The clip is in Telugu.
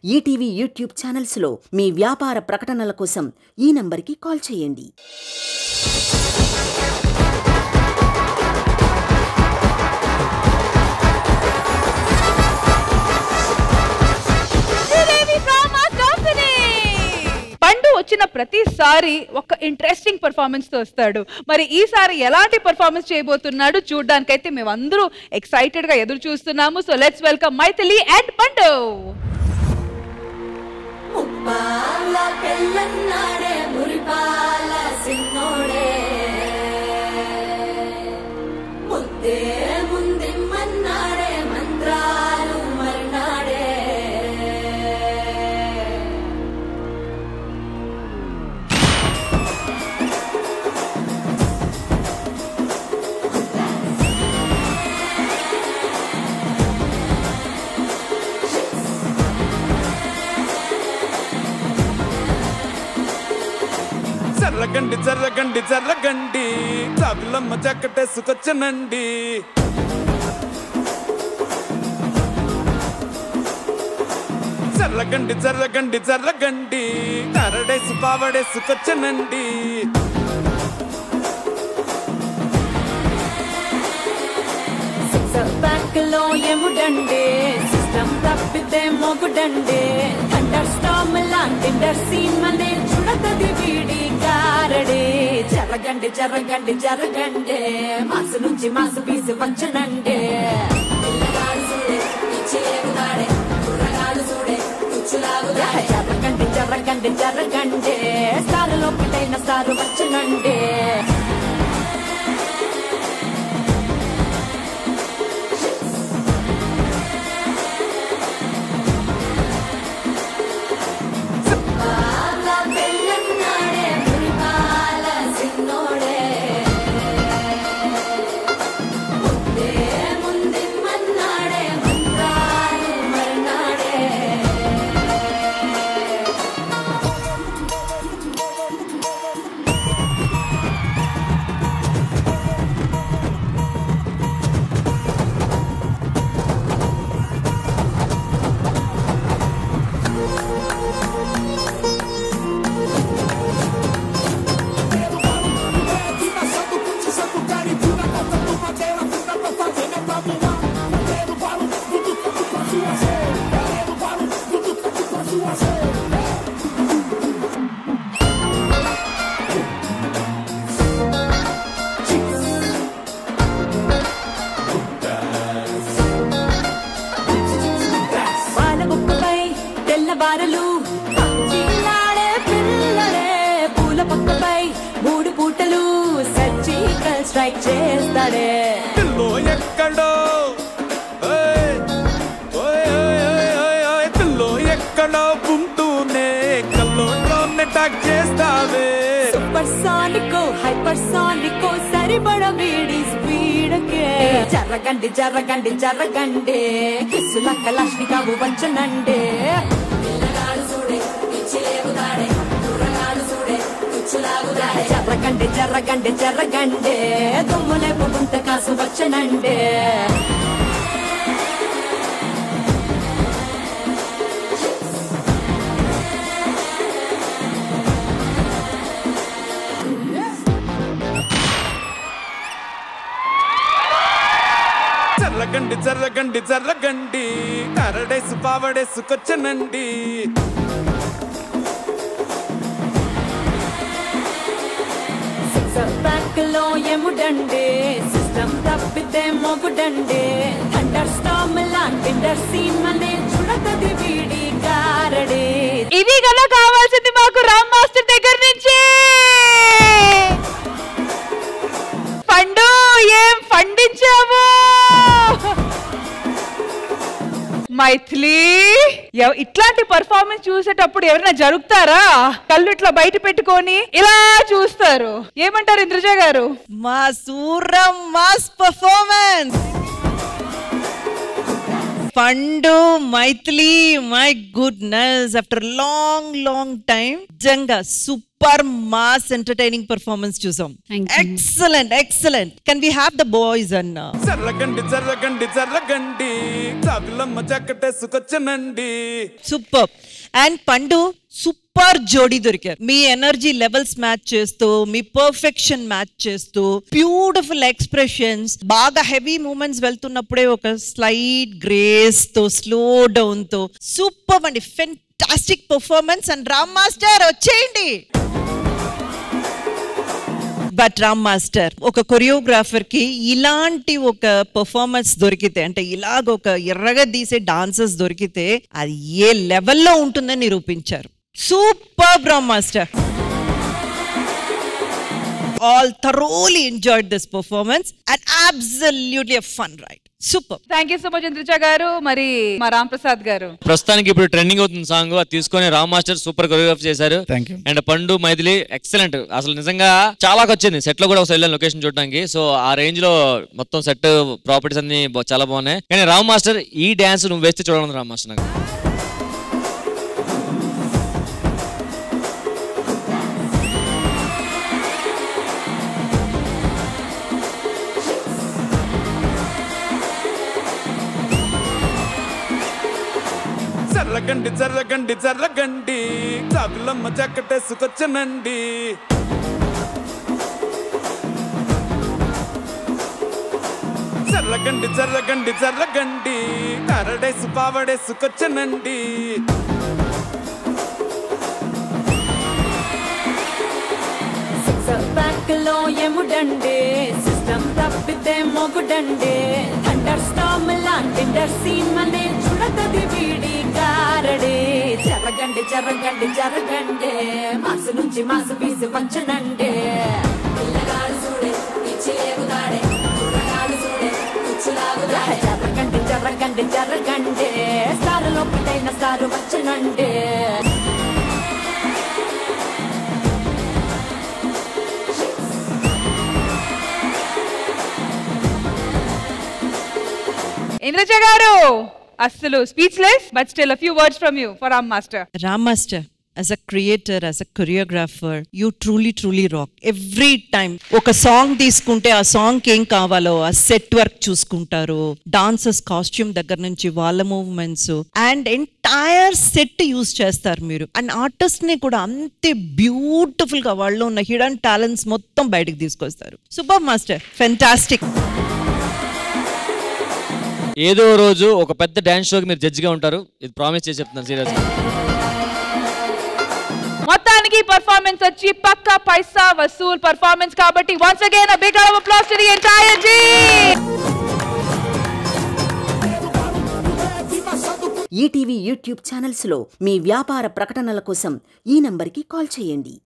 ఈటీవీ యూట్యూబ్ ఛానల్స్లో మీ వ్యాపార ప్రకటనల కోసం ఈ నంబర్కి కాల్ చేయండి పండు వచ్చిన ప్రతిసారి ఒక ఇంట్రెస్టింగ్ పర్ఫార్మెన్స్ తో వస్తాడు మరి ఈసారి ఎలాంటి పర్ఫార్మెన్స్ చేయబోతున్నాడు చూడడానికైతే మేమందరూ ఎక్సైటెడ్ గా ఎదురు చూస్తున్నాము so let's welcome Maithili and పండు ముప్పాల పెళ్ళన్నాడే మురిపాల సిన్నోడే ముద్దే ముందిమ్మన్నాడే మంత్రాలు మర్నాడే జర్రగండి జర్రగండి జర్రగండి చాపిలమ్మ చక్కటేసుకొచ్చనండి జర్రగండి జర్రగండి జర్రగండి కరడేసు పావడేసుకొచ్చనండి సిక్సర్ బ్యాక్ లో ఎముడండే సిస్టమ్ తప్పితే మొగుడండే థండర్ స్టామ్ లాంటి సీమనే చుడతది వీడి గారడే జరగండి జరగండి జరగండే మాసు నుంచి మాసు పీసు వచ్చనండే పిల్లగాడు చూడే పిచ్చి ఎగుతాడే కుర్రగాడు చూడే కుచ్చులాగుతాడే జరగండి జరగండి జరగండే స్టార్ ఒకటైన స్టార్ వచ్చనండే పాల పెళ్ళన్నాడే మురిపాల సిన్నోడే ముద్దే ముందిమ్మన్నాడే మంత్రాలు మర్నాడే పాలబొక్కపై తెల్లబారలు చీలాడే పిల్లడే పూల పక్కపై మూడు పూటలు సర్జికల్ స్ట్రైక్ చేస్తాడే పిల్లో ఎక్కడో ఓయ్, ఓయ్, ఓయ్, ఓయ్, ఓయ్, ఓయ్, పిల్లో ఎక్కడో ఉంటూనే కల్లోనే టాక్ చేస్తావే సూపర్ సానికో హైపర్ సానికో సరిపడ వీడి స్పీడ్ కే జరగండి జరగండి జరగండి కిస్సుల కలాష్ని కావు వచ్చనండి పిల్లగాడు చూడే పిచ్చి లేగుతాడే కుర్రగాడు చూడే కుచ్చులాగుతాడే జరగండి జరగండి జరగండి దుమ్ములేపు గుంత కాసు వచ్చనండి జర్రగండి జర్రగండి జర్రగండి కరడేసు పావడేసుకొచ్చనండి సిక్సర్ బ్యాక్ లో ఎముడండే సిస్టమ్ తప్పితే మొగుడండే థండర్ స్టామ్ లాంటి సీమనే చుడతది వీడి గారడే ఇది గల కావాల్సింది మాకు రామ్ మాస్టర్ దగ్గర నుంచి పండు ఏం పండించావు మైథిలి ఎవ- ఇట్లాంటి పర్ఫార్మెన్స్ చూసేటప్పుడు ఎవరైనా జరుగుతారా కళ్ళు ఇట్లా బయట పెట్టుకొని ఇలా చూస్తారు ఏమంటారు ఇంద్రజ గారు మా Suram mass performance Pandu Maithili my goodness after long long time నిజంగా super super mass entertaining performance చూసాం Thank you. Excellent excellent can we have the boys అన్న జర్రగండి జర్రగండి జర్రగండి జాబిలమ్మ జాకెటేసుకొచ్చనండి సూపర్ అండ్ పండు సూపర్ జోడీ దొరికారు మీ ఎనర్జీ లెవెల్స్ మ్యాచ్ చేస్తూ మీ పర్ఫెక్షన్ మ్యాచ్ చేస్తూ బ్యూటిఫుల్ ఎక్స్ప్రెషన్స్ బాగా హెవీ మూమెంట్స్ వెళ్తున్నప్పుడే ఒక స్లైట్ గ్రేస్ తో స్లో డౌన్ తో సూపర్ అండి fantastic performance and Ram master వచ్చేయండి బట్ రామ్ మాస్టర్ ఒక కొరియోగ్రాఫర్ కి ఇలాంటి ఒక పర్ఫార్మెన్స్ దొరికితే అంటే ఇలాగ ఒక ఎర్రగా తీసే డాన్సర్స్ దొరికితే అది ఏ లెవెల్లో ఉంటుందని నిరూపించారు super Ram master all thoroughly enjoyed this performance and absolutely fun right super thank you so much Indraja గారు మరి మా రామ్ ప్రసాద్ గారు ప్రస్తుతానికి ఇప్పుడు ట్రెండింగ్ అవుతుంది సాంగ్ అది తీసుకొని రామ్ మాస్టర్ సూపర్ కొరియోగ్రాఫ్ చేశారు Thank you. And Pandu Maithili excellent అసలు నిజంగా చాలా వచ్చింది సెట్ లో కూడా ఒకసారి వెళ్ళాను లొకేషన్ చూడడానికి సో ఆ రేంజ్ లో మొత్తం సెట్ ప్రాపర్టీస్ అన్ని బా- చాలా బాగున్నాయి కానీ రామ్ మాస్టర్ ఈ డాన్స్ నువ్వు వేస్తే చూడాలి రామ్ మాస్టర్ నాకు జర్రగండి జర్రగండి జర్రగండి జాబిలమ్మ జాకెటేసుకొచ్చనండి జర్రగండి జర్రగండి జర్రగండి కరడేసు పావడేసుకొచ్చనండి సిక్సర్ బ్యాంక్ లో ఎముడండే సిస్టమ్ తప్పితే మొగుడండే థండర్ స్టామ్ లాంటి సీన్ అనే చూడతది వీడి గారడే జరగండి జరగండి జరగండి మాసు నుంచి మాసు పీసి వంచనండే పిల్లగాడు చూడే పిచ్చి లేగుతాడే కుర్రగాడు చూడే కుచ్చులాగుతాడే జరగండి జరగండి జరగండి స్టారులో పుట్టైన స్టారు వచ్చనండే ఇంద్రజ గారు అస్సలు speechless but still few words from you for Ram master Ram master as a creator as a choreographer you truly truly rock every time ఒక సాంగ్ తీసుకుంటే ఆ సాంగ్ ఏం కావాలో ఆ సెట్ వర్క్ చూసుకుంటారు డాన్సర్స్ కాస్ట్యూమ్ దగ్గర నుంచి వాళ్ళ movements and entire set use చేస్తారు మీరు అండ్ ఆర్టిస్ట్ ని కూడా అంతే బ్యూటిఫుల్ గా వాళ్ళు ఉన్న హిడెన్ టాలెంట్స్ మొత్తం బయటకు తీసుకొస్తారు సూపర్ మాస్టర్ ఫెంటాస్టిక్ ఏదో రోజు ఒక పెద్ద డాన్స్ షోకి మీరు జడ్జిగా ఉంటారు ఇది ప్రామిస్ చేసి చెప్తున్నాను సీరియస్ మొత్తానికి పర్ఫార్మెన్స్ వచ్చి పక్కా పైసా వసూల్ పర్ఫార్మెన్స్ కాబట్టి once again big applause to the entire team ETV YouTube ఛానల్స్లో మీ వ్యాపార ప్రకటనల కోసం ఈ నంబర్కి కాల్ చేయండి